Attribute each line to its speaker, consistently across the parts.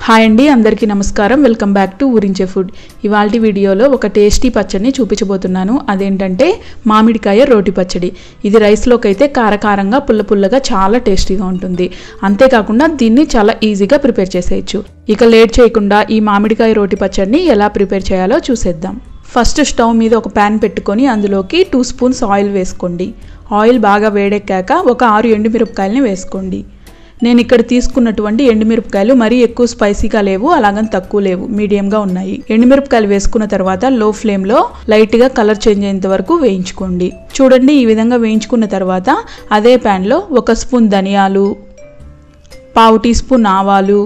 Speaker 1: hi అండి అందరికీ నమస్కారం welcome back to Oorinche food ఇవాళ వీడియోలో ఒక టేస్టీ పచ్చడిని చూపించబోతున్నాను అదేంటంటే మామిడికాయ రోటి పచ్చడి ఇది రైస్లోకి అయితే కారకారంగా పుల్ల పుల్లగా చాలా టేస్టీగా ఉంటుంది అంతేకాకుండా దీన్ని చాలా ఈజీగా ప్రిపేర్ చేసేయచ్చు ఇక లేట్ చేయకుండా ఈ మామిడికాయ రోటి పచ్చడిని ఎలా ప్రిపేర్ చేయాలో చూసేద్దాం ఫస్ట్ స్టవ్ మీద ఒక ప్యాన్ పెట్టుకొని అందులోకి టూ స్పూన్స్ ఆయిల్ వేసుకోండి ఆయిల్ బాగా వేడెక్కాక ఒక ఆరు ఎండుమిరపకాయలని వేసుకోండి నేను ఇక్కడ తీసుకున్నటువంటి ఎండుమిరపకాయలు మరీ ఎక్కువ స్పైసీగా లేవు అలాగని తక్కువ లేవు మీడియంగా ఉన్నాయి ఎండుమిరపకాయలు వేసుకున్న తర్వాత లో ఫ్లేమ్లో లైట్గా కలర్ చేంజ్ అయ్యేంత వరకు వేయించుకోండి చూడండి ఈ విధంగా వేయించుకున్న తర్వాత అదే ప్యాన్లో ఒక స్పూన్ ధనియాలు పావు టీ స్పూన్ ఆవాలు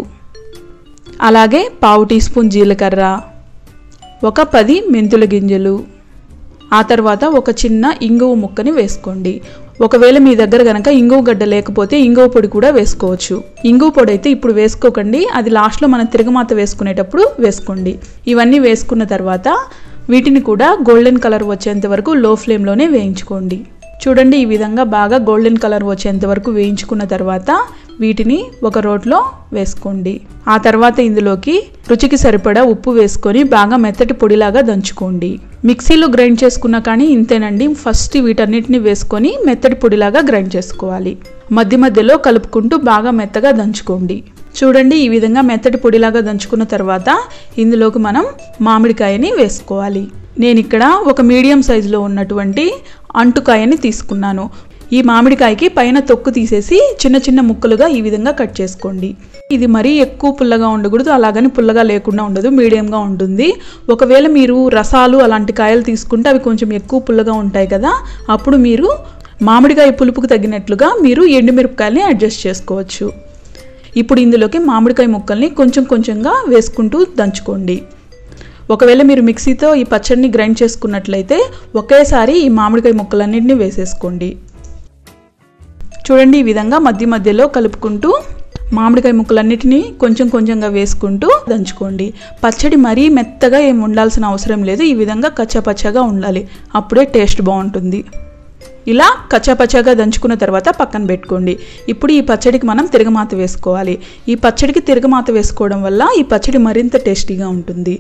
Speaker 1: అలాగే పావు టీ స్పూన్ జీలకర్ర ఒక పది మెంతుల గింజలు ఆ తర్వాత ఒక చిన్న ఇంగువ ముక్కని వేసుకోండి ఒకవేళ మీ దగ్గర కనుక ఇంగువ గడ్డ లేకపోతే ఇంగువ పొడి కూడా వేసుకోవచ్చు ఇంగువ పొడి అయితే ఇప్పుడు వేసుకోకండి అది లాస్ట్లో మనం తిరగమాత వేసుకునేటప్పుడు వేసుకోండి ఇవన్నీ వేసుకున్న తర్వాత వీటిని కూడా గోల్డెన్ కలర్ వచ్చేంత వరకు లో ఫ్లేమ్లోనే వేయించుకోండి చూడండి ఈ విధంగా బాగా గోల్డెన్ కలర్ వచ్చేంత వరకు వేయించుకున్న తర్వాత వీటిని ఒక రోట్లో వేసుకోండి ఆ తర్వాత ఇందులోకి రుచికి సరిపడా ఉప్పు వేసుకొని బాగా మెత్తటి పొడిలాగా దంచుకోండి మిక్సీలో గ్రైండ్ చేసుకున్నా కానీ ఇంతేనండి ఫస్ట్ వీటన్నిటిని వేసుకొని మెత్తటి పొడిలాగా గ్రైండ్ చేసుకోవాలి మధ్య మధ్యలో కలుపుకుంటూ బాగా మెత్తగా దంచుకోండి చూడండి ఈ విధంగా మెత్తటి పొడిలాగా దంచుకున్న తర్వాత ఇందులోకి మనం మామిడికాయని వేసుకోవాలి నేను ఇక్కడ ఒక మీడియం సైజులో ఉన్నటువంటి అంటుకాయని తీసుకున్నాను ఈ మామిడికాయకి పైన తొక్కు తీసేసి చిన్న చిన్న ముక్కలుగా ఈ విధంగా కట్ చేసుకోండి ఇది మరీ ఎక్కువ పుల్లగా ఉండకూడదు అలాగని పుల్లగా లేకుండా ఉండదు మీడియంగా ఉంటుంది ఒకవేళ మీరు రసాలు అలాంటి కాయలు తీసుకుంటే అవి కొంచెం ఎక్కువ పుల్లగా ఉంటాయి కదా అప్పుడు మీరు మామిడికాయ పులుపుకు తగినట్లుగా మీరు ఎండుమిరపకాయలని అడ్జస్ట్ చేసుకోవచ్చు ఇప్పుడు ఇందులోకి మామిడికాయ ముక్కల్ని కొంచెం కొంచెంగా వేసుకుంటూ దంచుకోండి ఒకవేళ మీరు మిక్సీతో ఈ పచ్చడిని గ్రైండ్ చేసుకున్నట్లయితే ఒకేసారి ఈ మామిడికాయ ముక్కలన్నింటినీ వేసేసుకోండి చూడండి ఈ విధంగా మధ్య మధ్యలో కలుపుకుంటూ మామిడికాయ ముక్కలన్నిటినీ కొంచెం కొంచెంగా వేసుకుంటూ దంచుకోండి పచ్చడి మరీ మెత్తగా ఏం ఉండాల్సిన అవసరం లేదు ఈ విధంగా కచ్చపచ్చగా ఉండాలి అప్పుడే టేస్ట్ బాగుంటుంది ఇలా కచ్చాపచ్చాగా దంచుకున్న తర్వాత పక్కన పెట్టుకోండి ఇప్పుడు ఈ పచ్చడికి మనం తిరగమాత వేసుకోవాలి ఈ పచ్చడికి తిరగమాత వేసుకోవడం వల్ల ఈ పచ్చడి మరింత టేస్టీగా ఉంటుంది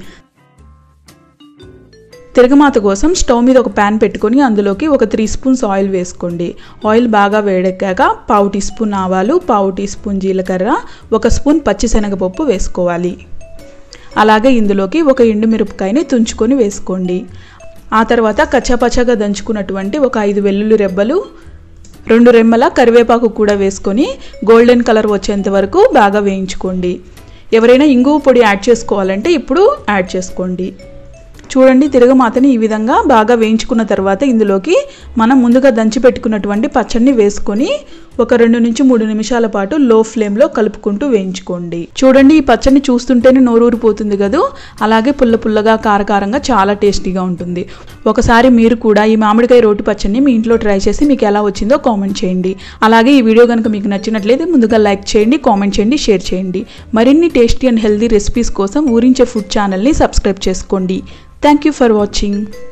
Speaker 1: తిరగమాత కోసం స్టవ్ మీద ఒక ప్యాన్ పెట్టుకొని అందులోకి ఒక త్రీ స్పూన్స్ ఆయిల్ వేసుకోండి ఆయిల్ బాగా వేడెక్కాక పావు టీ స్పూన్ ఆవాలు పావు టీ స్పూన్ జీలకర్ర ఒక స్పూన్ పచ్చిశనగపప్పు వేసుకోవాలి అలాగే ఇందులోకి ఒక ఎండుమిరపకాయని తుంచుకొని వేసుకోండి ఆ తర్వాత కచ్చాపచ్చాగా దంచుకున్నటువంటి ఒక ఐదు వెల్లుల్లి రెబ్బలు రెండు రెమ్మల కరివేపాకు కూడా వేసుకొని గోల్డెన్ కలర్ వచ్చేంత వరకు బాగా వేయించుకోండి ఎవరైనా ఇంగువ పొడి యాడ్ చేసుకోవాలంటే ఇప్పుడు యాడ్ చేసుకోండి చూడండి తిరగమాతని ఈ విధంగా బాగా వేయించుకున్న తర్వాత ఇందులోకి మనం ముందుగా దంచి పెట్టుకున్నటువంటి పచ్చడిని వేసుకొని ఒక రెండు నుంచి మూడు నిమిషాల పాటు లో ఫ్లేమ్లో కలుపుకుంటూ వేయించుకోండి చూడండి ఈ పచ్చడిని చూస్తుంటేనే నోరూరిపోతుంది కదా అలాగే పుల్ల పుల్లగా కారకారంగా చాలా టేస్టీగా ఉంటుంది ఒకసారి మీరు కూడా ఈ మామిడికాయ రోటి పచ్చడిని మీ ఇంట్లో ట్రై చేసి మీకు ఎలా వచ్చిందో కామెంట్ చేయండి అలాగే ఈ వీడియో కనుక మీకు నచ్చినట్లయితే ముందుగా లైక్ చేయండి కామెంట్ చేయండి షేర్ చేయండి మరిన్ని టేస్టీ అండ్ హెల్దీ రెసిపీస్ కోసం ఊరించే ఫుడ్ ఛానల్ని సబ్స్క్రైబ్ చేసుకోండి థ్యాంక్ యూ ఫర్ వాచింగ్